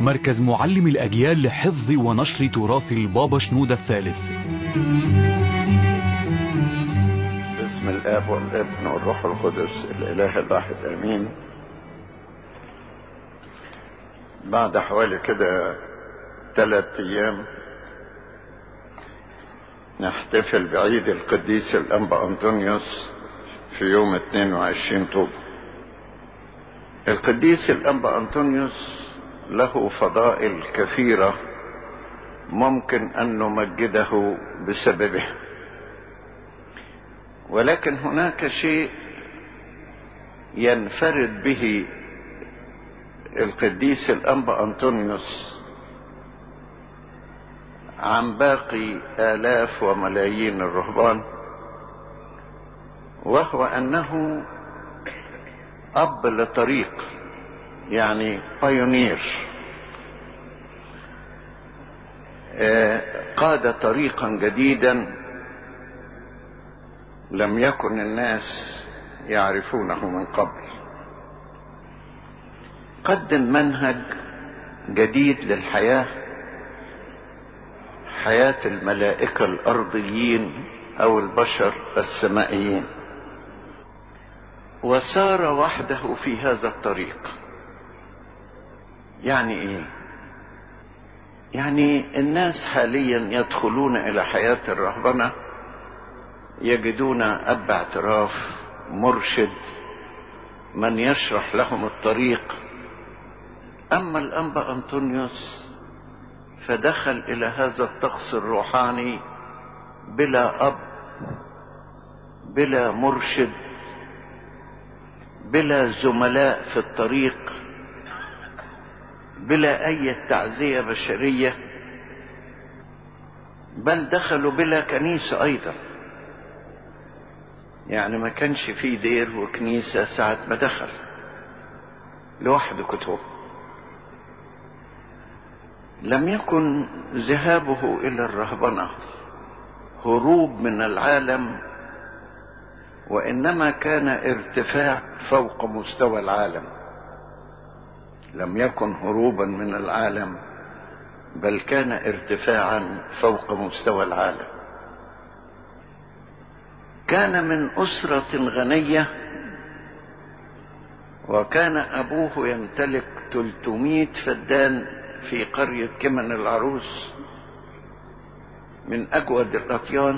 مركز معلم الأجيال لحفظ ونشر تراث البابا شنودة الثالث باسم الاب والابن والروح القدس الاله الواحد امين بعد حوالي كده ثلاث ايام نحتفل بعيد القديس الانبا انطونيوس في يوم 22 طوب القديس الانبا انطونيوس له فضائل كثيره ممكن ان نمجده بسببه ولكن هناك شيء ينفرد به القديس الانبا انطونيوس عن باقي الاف وملايين الرهبان وهو انه اب لطريق يعني بايونير قاد طريقا جديدا لم يكن الناس يعرفونه من قبل قدم منهج جديد للحياه حياه الملائكه الارضيين او البشر السمائيين وسار وحده في هذا الطريق يعني ايه يعني الناس حاليا يدخلون الى حياه الرهبنه يجدون اب اعتراف مرشد من يشرح لهم الطريق اما الانبا انطونيوس فدخل الى هذا الطقس الروحاني بلا اب بلا مرشد بلا زملاء في الطريق بلا اي تعزيه بشريه بل دخلوا بلا كنيسه ايضا يعني ما كانش فيه دير وكنيسه ساعه ما دخل لوحده كتب لم يكن ذهابه الى الرهبنه هروب من العالم وانما كان ارتفاع فوق مستوى العالم لم يكن هروبا من العالم بل كان ارتفاعا فوق مستوى العالم كان من اسره غنيه وكان ابوه يمتلك 300 فدان في قريه كمن العروس من اجود الاطيان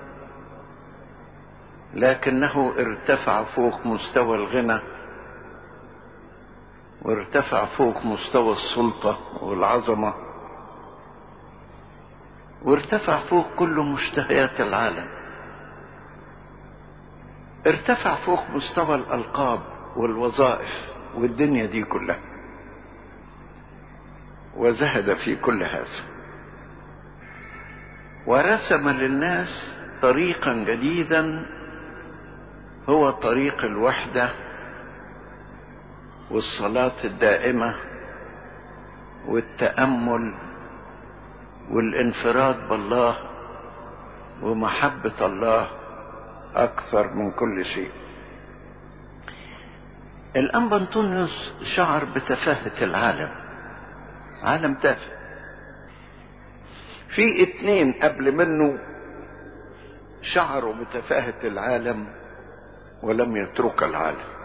لكنه ارتفع فوق مستوى الغنى وارتفع فوق مستوى السلطة والعظمة وارتفع فوق كل مشتهيات العالم ارتفع فوق مستوى الألقاب والوظائف والدنيا دي كلها وزهد في كل هذا ورسم للناس طريقا جديدا هو طريق الوحده والصلاة الدائمة والتأمل والانفراد بالله ومحبة الله أكثر من كل شيء. الأنبا أنطونيوس شعر بتفاهة العالم عالم تافه في اتنين قبل منه شعروا بتفاهة العالم ولم يترك العالم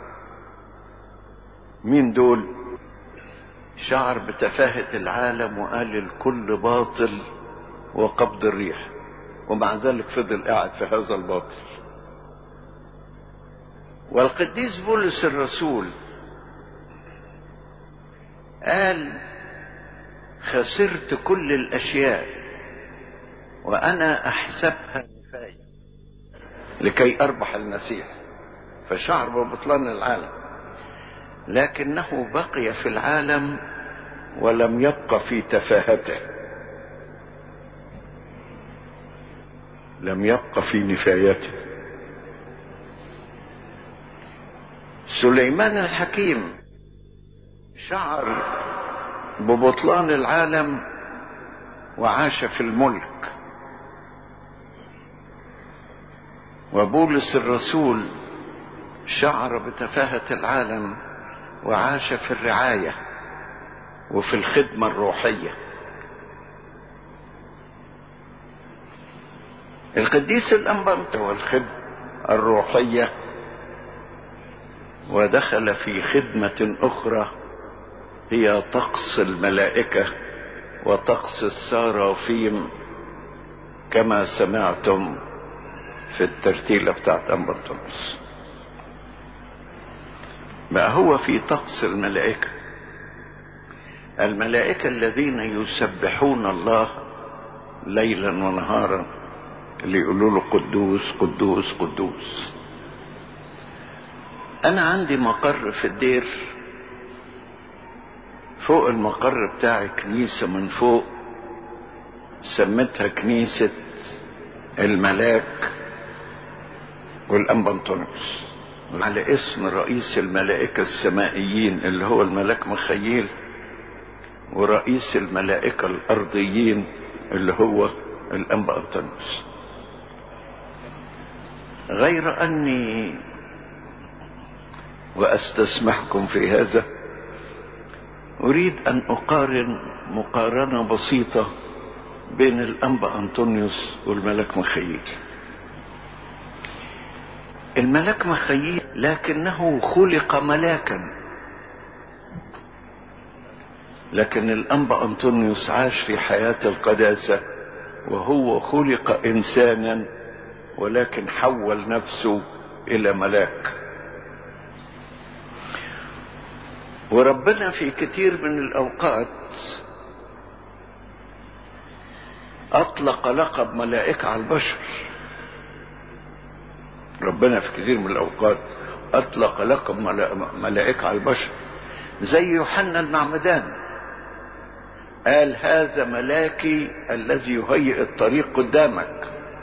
مين دول شعر بتفاهة العالم وقال الكل باطل وقبض الريح ومع ذلك فضل قاعد في هذا الباطل والقديس بولس الرسول قال خسرت كل الاشياء وانا احسبها نفايه لكي اربح المسيح فشعر ببطلان العالم لكنه بقي في العالم ولم يبق في تفاهته لم يبق في نفايته سليمان الحكيم شعر ببطلان العالم وعاش في الملك وبولس الرسول شعر بتفاهه العالم وعاش في الرعايه وفي الخدمة الروحية القديس الأنبا والخدمة الروحية ودخل في خدمة أخرى هي طقس الملائكة وطقس السارافيم كما سمعتم في الترتيلة بتاعت أمبرتونس بقى هو في طقس الملائكة الملائكة الذين يسبحون الله ليلا ونهارا اللي يقولوا له قدوس قدوس قدوس انا عندي مقر في الدير فوق المقر بتاعي كنيسة من فوق سميتها كنيسة الملاك والأنبنطونيوس على اسم رئيس الملائكة السمائيين اللي هو الملاك مخيل ورئيس الملائكة الأرضيين اللي هو الأنبا أنطونيوس غير أني وأستسمحكم في هذا أريد أن أقارن مقارنة بسيطة بين الأنبا أنطونيوس والملك مخيل الملك مخيل لكنه خلق ملاكا لكن الأنبا أنطونيوس عاش في حياة القداسة وهو خلق إنسانا ولكن حول نفسه إلى ملاك وربنا في كتير من الأوقات أطلق لقب ملائكة على البشر ربنا في كثير من الأوقات أطلق لقب ملائكة على البشر زي يوحنا المعمدان قال هذا ملاكي الذي يهيئ الطريق قدامك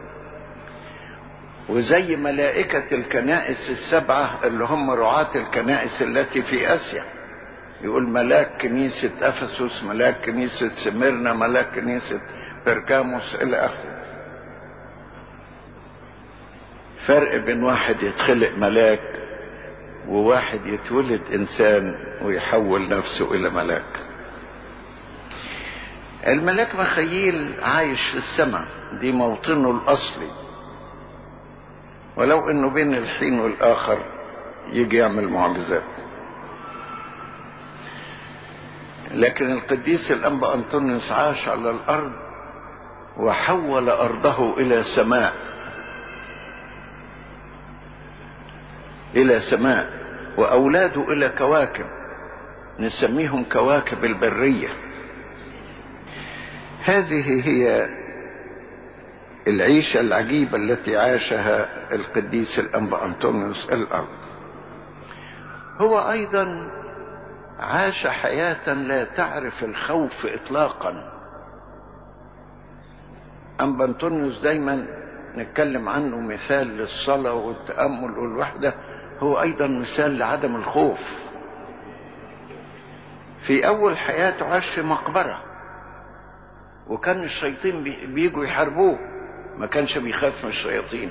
وزي ملائكة الكنائس السبعة اللي هم رعاة الكنائس التي في آسيا يقول ملاك كنيسة أفسس ملاك كنيسة سميرنا ملاك كنيسة برجاموس إلى آخره فرق بين واحد يتخلق ملاك وواحد يتولد إنسان ويحول نفسه إلى ملاك الملاك مخيل عايش في السماء دي موطنه الأصلي ولو انه بين الحين والاخر يجي يعمل معجزات لكن القديس الانبا انطونيوس عاش على الارض وحول ارضه الى سماء الى سماء واولاده الى كواكب نسميهم كواكب البريه هذه هي العيشة العجيبة التي عاشها القديس الأنبا أنطونيوس الأرض هو أيضا عاش حياة لا تعرف الخوف إطلاقا أنبا أنطونيوس دايما نتكلم عنه مثال للصلاة والتأمل والوحدة هو أيضا مثال لعدم الخوف في أول حياته عاش في مقبرة وكان الشياطين بيجوا يحاربوه ما كانش بيخاف من الشياطين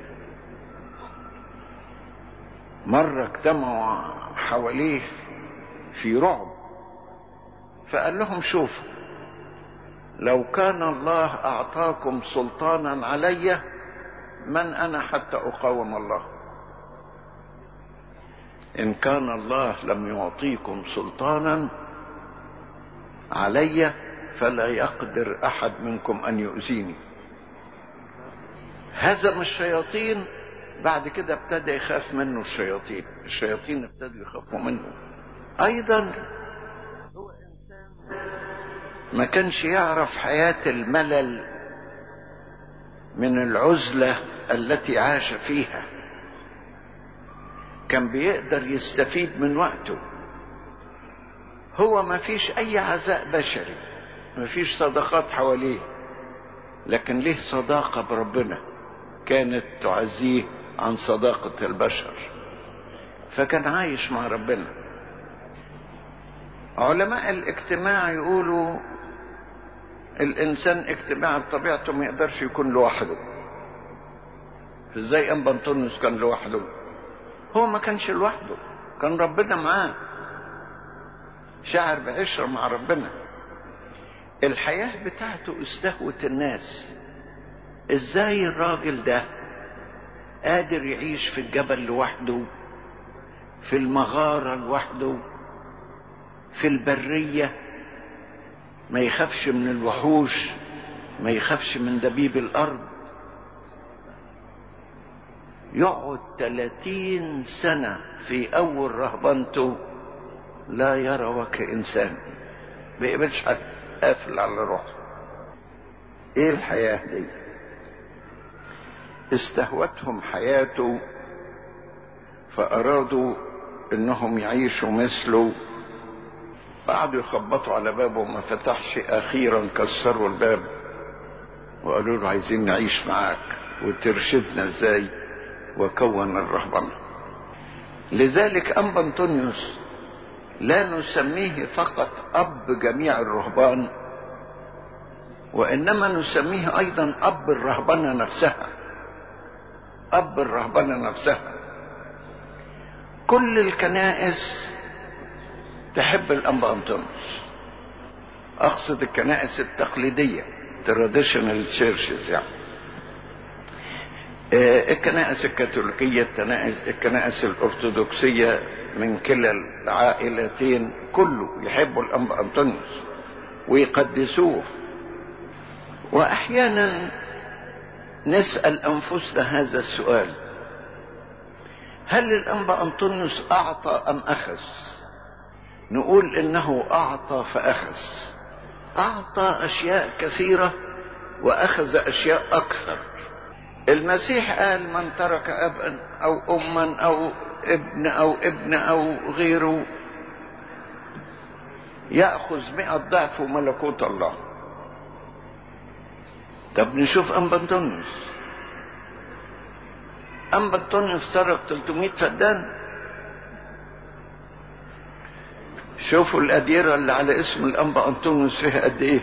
مرة اجتمعوا حواليه في رعب فقال لهم شوفوا لو كان الله أعطاكم سلطانا علي من أنا حتى أقاوم الله إن كان الله لم يعطيكم سلطانا علي فلا يقدر أحد منكم أن يؤذيني هزم الشياطين بعد كده ابتدى يخاف منه الشياطين الشياطين ابتدوا يخافوا منه ايضا هو انسان ما كانش يعرف حياة الملل من العزلة التي عاش فيها كان بيقدر يستفيد من وقته هو ما فيش اي عزاء بشري ما فيش صداقات حواليه لكن ليه صداقة بربنا كانت تعزيه عن صداقة البشر فكان عايش مع ربنا علماء الاجتماع يقولوا الانسان اجتماعي بطبيعته ما يقدرش يكون لوحده ازاي انبا انطونيوس كان لوحده هو ما كانش لوحده كان ربنا معاه شعر بعشرة مع ربنا الحياة بتاعته استهوت الناس ازاي الراجل ده قادر يعيش في الجبل لوحده في المغارة لوحده في البرية ما يخافش من الوحوش ما يخافش من دبيب الأرض يقعد تلاتين سنة في أول رهبنته لا يرى وجه إنسان ما يقبلش حد قافل على روحه إيه الحياة دي استهوتهم حياته فأرادوا إنهم يعيشوا مثله قعدوا يخبطوا على بابه وما فتحش أخيرا كسروا الباب وقالوا له عايزين نعيش معاك وترشدنا ازاي وكون الرهبنة لذلك أنبا أنطونيوس لا نسميه فقط أب جميع الرهبان وإنما نسميه أيضا أب الرهبنة نفسها أب الرهبنة نفسها كل الكنائس تحب الأنبا أنطونيوس أقصد الكنائس التقليدية traditional churches يعني الكنائس الكاثوليكية الكنائس, الكنائس الأرثوذكسية من كلا العائلتين كله يحبوا الأنبا أنطونيوس ويقدسوه وأحيانا نسأل أنفسنا هذا السؤال هل الأنبا أنطونيوس أعطى أم أخذ نقول إنه أعطى فأخذ أعطى أشياء كثيرة وأخذ أشياء أكثر المسيح قال من ترك أبا أو أما أو ابن أو ابن أو غيره يأخذ مئة ضعف ملكوت الله طب نشوف أنبا أنطونيوس أنبا أنطونيوس سرق 300 فدان شوفوا الأديرة اللي على اسم الأنبا أنطونيوس فيها قد إيه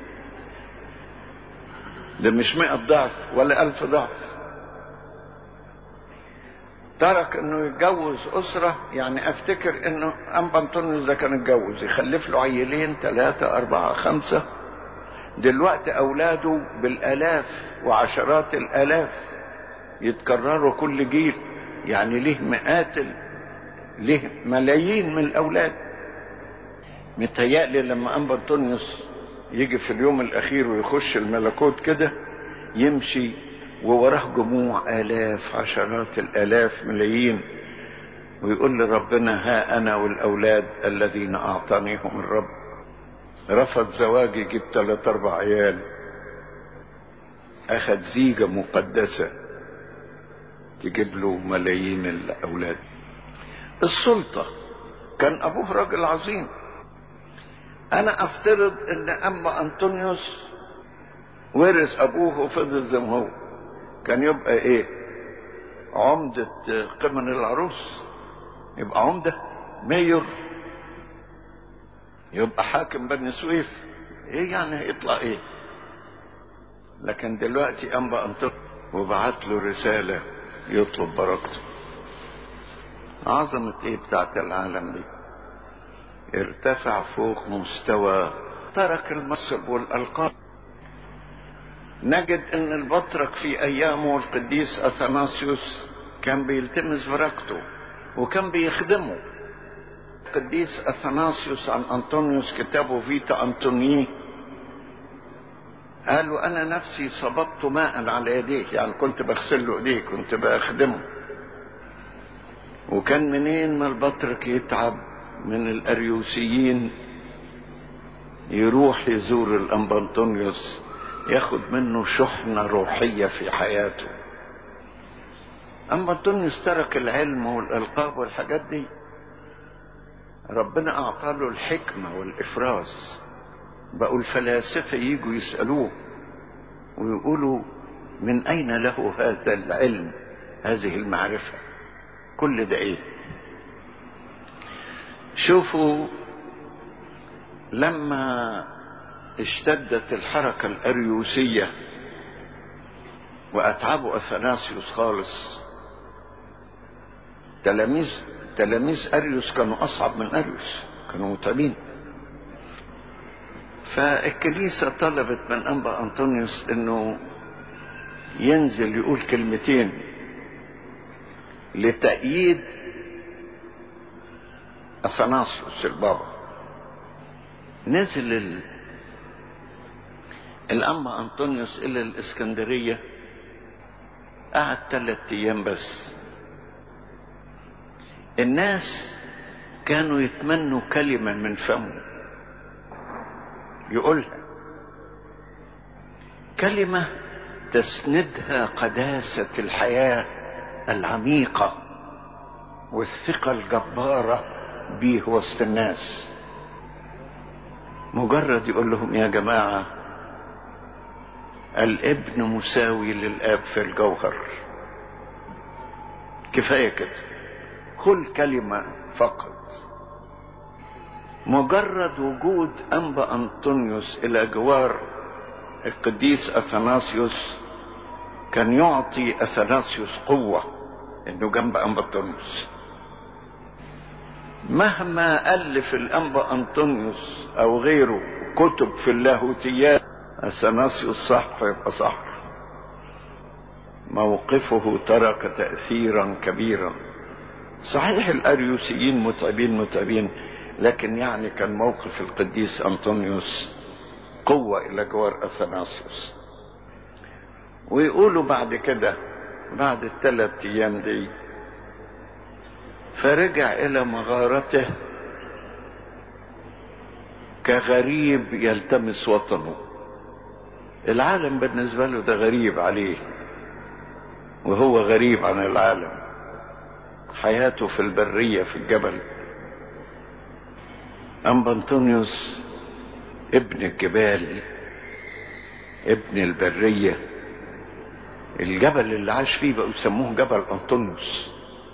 ده مش مئة ضعف ولا ألف ضعف ترك انه يتجوز اسرة يعني افتكر انه انبا انطونيوس ده كان اتجوز يخلف له عيلين ثلاثة اربعة خمسة دلوقتي اولاده بالالاف وعشرات الالاف يتكرروا كل جيل يعني ليه مئات ليه ملايين من الاولاد متهيألي لما انبا انطونيوس يجي في اليوم الاخير ويخش الملكوت كده يمشي ووراه جموع آلاف عشرات الآلاف ملايين ويقول لربنا ها أنا والأولاد الذين أعطانيهم الرب رفض زواجي جيب ثلاث أربع عيال أخذ زيجة مقدسة تجيب له ملايين الأولاد السلطة كان أبوه راجل عظيم أنا أفترض إن أما أنطونيوس ورث أبوه وفضل زي ما هو كان يبقى ايه عمدة قمن العروس يبقى عمدة مير يبقى حاكم بني سويف ايه يعني هيطلع ايه لكن دلوقتي انبا انطق وبعت له رسالة يطلب بركته عظمة ايه بتاعت العالم دي ارتفع فوق مستوى ترك المنصب والالقاب نجد ان البطرك في ايامه القديس اثناسيوس كان بيلتمس بركته وكان بيخدمه القديس اثناسيوس عن انطونيوس كتابه فيتا انطوني قال وانا نفسي صببت ماء على يديه يعني كنت بغسل له ايديه كنت بخدمه وكان منين ما البطرك يتعب من الاريوسيين يروح يزور الانبا انطونيوس ياخد منه شحنة روحية في حياته أما أنطونيوس ترك العلم والألقاب والحاجات دي ربنا أعطى له الحكمة والإفراز بقوا الفلاسفة يجوا يسألوه ويقولوا من أين له هذا العلم هذه المعرفة كل ده إيه شوفوا لما اشتدت الحركة الأريوسية وأتعبوا أثناسيوس خالص تلاميذ تلاميذ أريوس كانوا أصعب من أريوس كانوا متعبين فالكنيسة طلبت من أنبا أنطونيوس أنه ينزل يقول كلمتين لتأييد أثناسيوس البابا نزل ال... الأنبا أنطونيوس إلى الإسكندرية قعد ثلاثة أيام بس الناس كانوا يتمنوا كلمة من فمه يقولها كلمة تسندها قداسة الحياة العميقة والثقة الجبارة بيه وسط الناس مجرد يقول لهم يا جماعة الابن مساوي للاب في الجوهر كفاية كده كل كلمة فقط مجرد وجود أنبا أنطونيوس إلى جوار القديس أثناسيوس كان يعطي أثناسيوس قوة إنه جنب أنبا أنطونيوس مهما ألف الأنبا أنطونيوس أو غيره كتب في اللاهوتيات أثناسيوس صح يبقى صح موقفه ترك تأثيرا كبيرا صحيح الأريوسيين متعبين متعبين لكن يعني كان موقف القديس أنطونيوس قوة إلى جوار أثناسيوس ويقولوا بعد كده بعد الثلاث أيام دي فرجع إلى مغارته كغريب يلتمس وطنه العالم بالنسبة له ده غريب عليه وهو غريب عن العالم حياته في البرية في الجبل أنبا أنطونيوس ابن الجبال ابن البرية الجبل اللي عاش فيه بقوا يسموه جبل أنطونيوس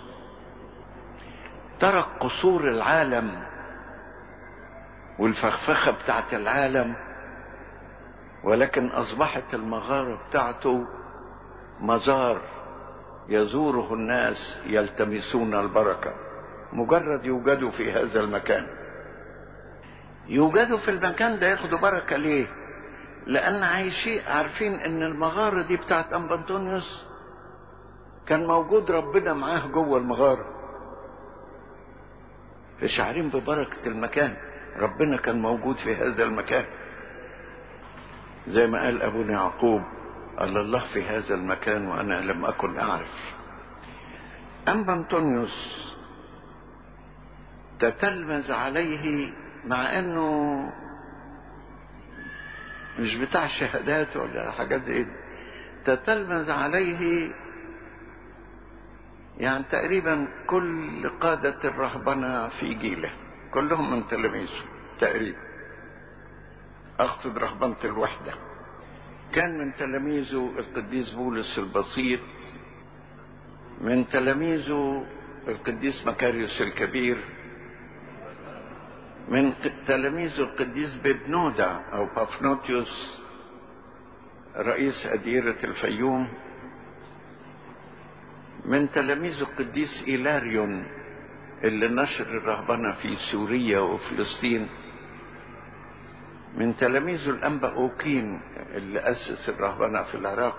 ترك قصور العالم والفخفخة بتاعت العالم ولكن أصبحت المغارة بتاعته مزار يزوره الناس يلتمسون البركة مجرد يوجدوا في هذا المكان يوجدوا في المكان ده ياخدوا بركة ليه لأن عايشين عارفين إن المغارة دي بتاعت أنبا أنطونيوس كان موجود ربنا معاه جوه المغارة فشعرين ببركة المكان ربنا كان موجود في هذا المكان زي ما قال أبونا يعقوب قال الله في هذا المكان وأنا لم أكن أعرف أنبا أنطونيوس تتلمذ عليه مع أنه مش بتاع شهادات ولا حاجات زي دي تتلمذ عليه يعني تقريبا كل قادة الرهبنة في جيله كلهم من تلاميذه تقريبا أقصد رهبنة الوحدة كان من تلاميذه القديس بولس البسيط من تلاميذه القديس مكاريوس الكبير من تلاميذه القديس ببنودا أو بافنوتيوس رئيس أديرة الفيوم من تلاميذ القديس إيلاريون اللي نشر الرهبنة في سوريا وفلسطين من تلاميذه الأنبا أوكين اللي أسس الرهبنة في العراق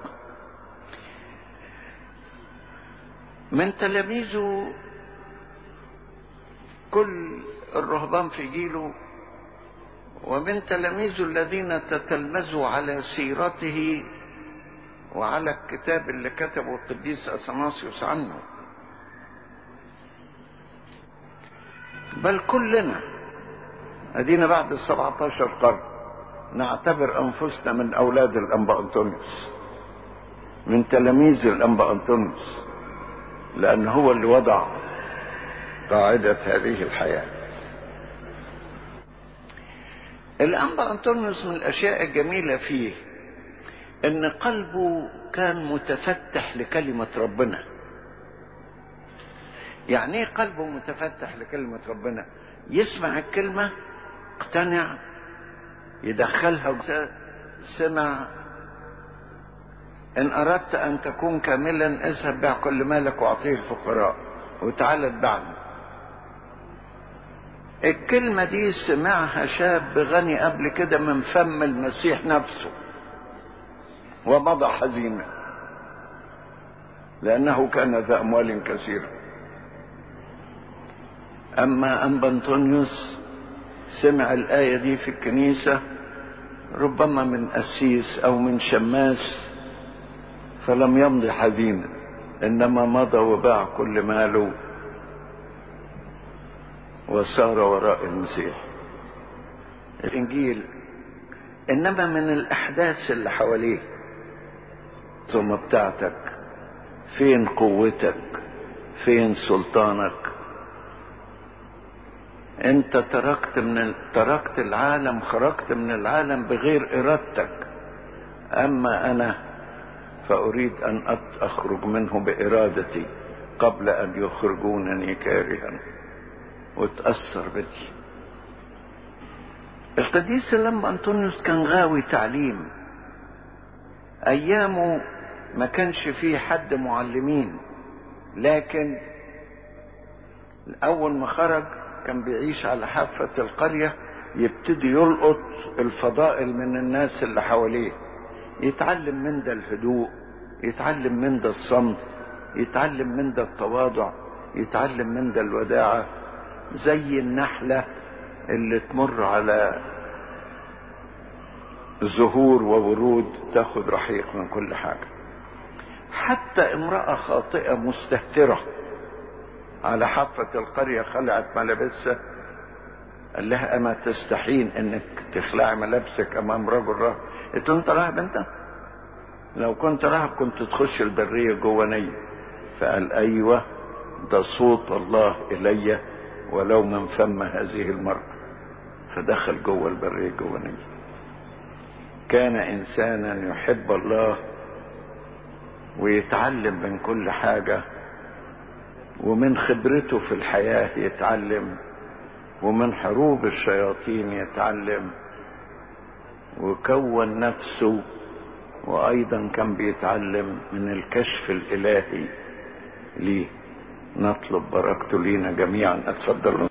من تلاميذه كل الرهبان في جيله ومن تلاميذه الذين تتلمذوا على سيرته وعلى الكتاب اللي كتبه القديس أثناسيوس عنه بل كلنا ادينا بعد السبعة عشر قرن نعتبر انفسنا من اولاد الانبا انطونيوس من تلاميذ الانبا انطونيوس لان هو اللي وضع قاعدة هذه الحياة الانبا انطونيوس من الاشياء الجميلة فيه ان قلبه كان متفتح لكلمة ربنا يعني ايه قلبه متفتح لكلمة ربنا يسمع الكلمة اقتنع يدخلها سمع ان اردت ان تكون كاملا اذهب بيع كل مالك واعطيه الفقراء وتعالى اتبعني الكلمة دي سمعها شاب غني قبل كده من فم المسيح نفسه ومضى حزينا لأنه كان ذا أموال كثيرة أما أنبا أنطونيوس سمع الآية دي في الكنيسة ربما من أسيس أو من شماس فلم يمضي حزينا إنما مضى وباع كل ماله وسار وراء المسيح الإنجيل إنما من الأحداث اللي حواليه ثم بتاعتك فين قوتك فين سلطانك انت تركت من ال... تركت العالم خرجت من العالم بغير ارادتك اما انا فاريد ان اخرج منه بارادتي قبل ان يخرجونني كارها وتاثر بدي القديس لما انطونيوس كان غاوي تعليم ايامه ما كانش فيه حد معلمين لكن اول ما خرج كان بيعيش على حافة القرية يبتدي يلقط الفضائل من الناس اللي حواليه يتعلم من ده الهدوء يتعلم من ده الصمت يتعلم من ده التواضع يتعلم من ده الوداعة زي النحلة اللي تمر على زهور وورود تاخد رحيق من كل حاجة حتى امرأة خاطئة مستهترة على حافة القرية خلعت ملابسها قال لها أما تستحين إنك تخلعي ملابسك أمام رجل راهب قلت له أنت راهب أنت لو كنت راهب كنت تخش البرية جوه نية فقال أيوة ده صوت الله إلي ولو من فم هذه المرأة فدخل جوه البرية جوه نية كان إنسانا يحب الله ويتعلم من كل حاجة ومن خبرته في الحياة يتعلم ومن حروب الشياطين يتعلم وكون نفسه وأيضا كان بيتعلم من الكشف الإلهي ليه نطلب بركته لينا جميعا اتفضلوا